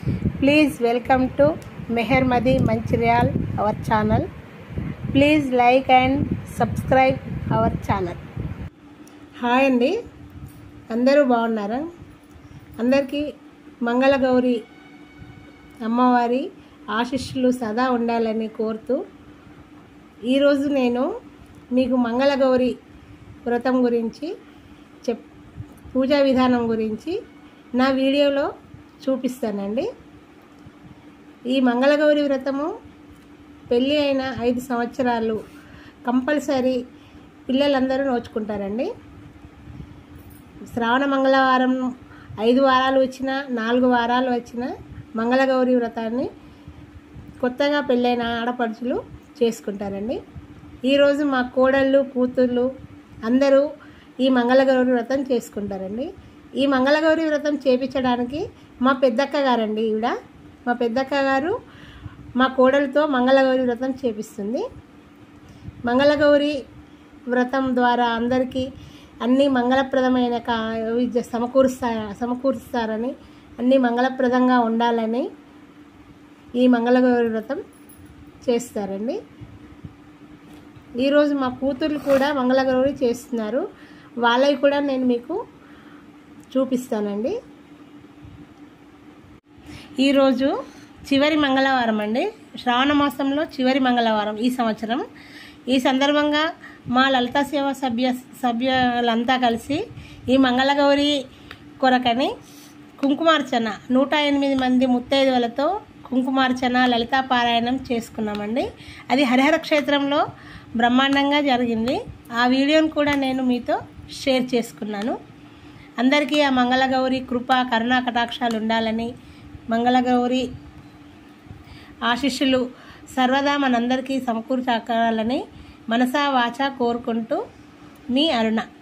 please welcome to మెహర్మది Mancherial our channel please like and subscribe our channel hi అండి అందరూ బాగున్నారా అందరికీ మంగళగౌరి అమ్మవారి ఆశీస్సులు సదా ఉండాలని కోరుతూ ఈరోజు నేను మీకు మంగళగౌరి వ్రతం గురించి చెప్ పూజా విధానం గురించి నా వీడియోలో చూపిస్తానండి ఈ మంగళగౌరి వ్రతము పెళ్ళి అయిన ఐదు సంవత్సరాలు కంపల్సరీ పిల్లలందరూ నోచుకుంటారండి శ్రావణ మంగళవారం ఐదు వారాలు వచ్చిన నాలుగు వారాలు వచ్చిన మంగళగౌరి వ్రతాన్ని కొత్తగా పెళ్ళైన ఆడపడుచులు చేసుకుంటారండి ఈరోజు మా కోడళ్ళు కూతుళ్ళు అందరూ ఈ మంగళగౌరి వ్రతం చేసుకుంటారండి ఈ మంగళగౌరి వ్రతం చేపించడానికి మా పెద్దక్క గారండి ఈవిడ మా పెద్దక్క గారు మా కోడలతో మంగళగౌరి వ్రతం చేపిస్తుంది మంగళగౌరి వ్రతం ద్వారా అందరికీ అన్ని మంగళప్రదమైన కా విద్య సమకూరుస్తా సమకూరుస్తారని అన్ని మంగళప్రదంగా ఉండాలని ఈ మంగళగౌరి వ్రతం చేస్తారండి ఈరోజు మా కూతుర్లు కూడా మంగళగౌరి చేస్తున్నారు వాళ్ళవి కూడా నేను మీకు చూపిస్తానండి ఈరోజు చివరి మంగళవారం అండి శ్రావణ మాసంలో చివరి మంగళవారం ఈ సంవత్సరం ఈ సందర్భంగా మా లలితా సేవ సభ్య సభ్యులంతా కలిసి ఈ మంగళగౌరి కొరకని కుంకుమార్చన నూట ఎనిమిది మంది ముత్తైదువులతో కుంకుమార్చన లలితా పారాయణం చేసుకున్నామండి అది హరిహర క్షేత్రంలో బ్రహ్మాండంగా జరిగింది ఆ వీడియోను కూడా నేను మీతో షేర్ చేసుకున్నాను అందరికీ ఆ మంగళగౌరి కృప కరుణా కటాక్షాలు ఉండాలని మంగళగౌరి ఆశీస్సులు సర్వదా మనందరికీ సమకూర్చాలని మనసా వాచా కోరుకుంటూ మీ అరుణ